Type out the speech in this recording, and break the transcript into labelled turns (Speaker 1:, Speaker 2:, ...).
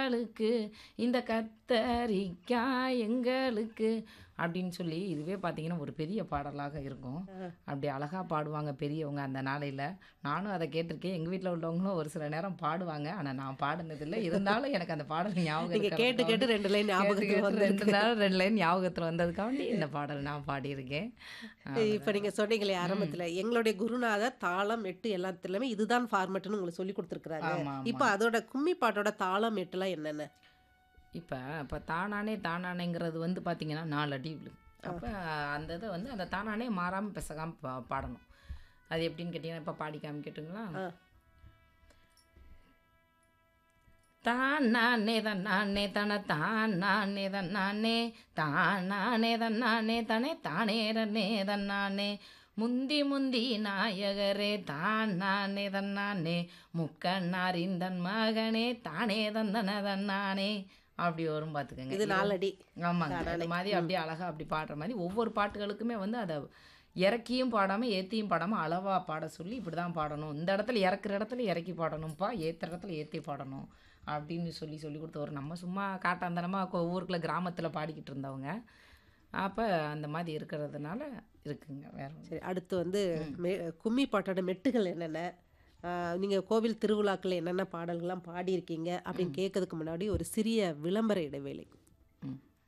Speaker 1: எங்களுக்கு இந்த கத்தரிக்காய் எங்களுக்கு அப்படின்னு சொல்லி இதுவே பார்த்தீங்கன்னா ஒரு பெரிய பாடலாக இருக்கும் அப்படி அழகாக பாடுவாங்க பெரியவங்க அந்த நாளையில் நானும் அதை கேட்டிருக்கேன் எங்கள் வீட்டில் உள்ளவங்களும் ஒரு சில நேரம் பாடுவாங்க ஆனால் நான் பாடினதில்லை இருந்தாலும் எனக்கு அந்த பாடல் ஞாபகம்
Speaker 2: நீங்க கேட்டு
Speaker 1: இருக்கிறதுக்காக
Speaker 2: கேட்டு ரெண்டு லைன்
Speaker 1: கேட்டு
Speaker 2: ஞாபகத்துக்கு
Speaker 1: கேட்டு
Speaker 2: வந்து
Speaker 1: ரெண்டு நாள் ரெண்டு லைன் ஞாபகத்தில் வந்ததுக்காண்டி இந்த பாடல் நான் பாடியிருக்கேன்
Speaker 2: இப்ப நீங்க சொன்னீங்களே ஆரம்பத்துல எங்களுடைய குருநாதர் தாளம் எட்டு எல்லாத்துலயுமே இதுதான் ஃபார்மட்னு உங்களுக்கு சொல்லி கொடுத்துருக்காங்க
Speaker 1: ஆமா, ஆமா.
Speaker 2: இப்ப அதோட கும்மி பாட்டோட தாளம் எட்டுலாம் என்னென்ன
Speaker 1: இப்போ இப்போ தானானே தானானேங்கிறது வந்து பார்த்தீங்கன்னா நாலு அடி விழுது அப்போ அந்த இதை வந்து அந்த தானானே மாறாமல் பிசகாமல் பா பாடணும் அது எப்படின்னு கேட்டிங்கன்னா இப்போ பாடி காமிக்கட்டுங்களா
Speaker 2: ஆ.
Speaker 1: தானானே தன்னானே தன தானானே தன்னானே தானானே தன்னானே தனே தானே ரன்னே தன்னானே முந்தி முந்தி நாயகரே தானானே தன்னானே முக்கண்ணாரின் தன் மகனே தானே தந்தன தன்னானே அப்படி வரும் பார்த்துக்கோங்க
Speaker 2: இது நாலடி
Speaker 1: ஆமாங்க அந்த மாதிரி அப்படியே அழகா அப்படி பாடுற மாதிரி ஒவ்வொரு பாட்டுகளுக்குமே வந்து அதை இறக்கியும் பாடாமல் ஏற்றியும் பாடாமல் அளவாக பாட சொல்லி இப்படி தான் பாடணும் இந்த இடத்துல இறக்குற இடத்துல இறக்கி பாடணும்ப்பா ஏற்றுற இடத்துல ஏற்றி பாடணும் அப்படின்னு சொல்லி சொல்லி கொடுத்த ஒரு நம்ம சும்மா காட்டாந்தனமாக ஊருக்குள்ள கிராமத்தில் பாடிக்கிட்டு இருந்தவங்க அப்போ அந்த மாதிரி இருக்கிறதுனால இருக்குங்க வேற ஒண்ணும்
Speaker 2: சரி அடுத்து வந்து மெ- கும்மி பாட்டோட மெட்டுகள் என்னென்ன ஆஹ் நீங்க கோவில் திருவிழாக்கள் என்னென்ன பாடல்கள்லாம் பாடியிருக்கீங்க அப்படின்னு கேட்கறதுக்கு முன்னாடி ஒரு சிறிய விளம்பர இடைவேளை
Speaker 1: ம்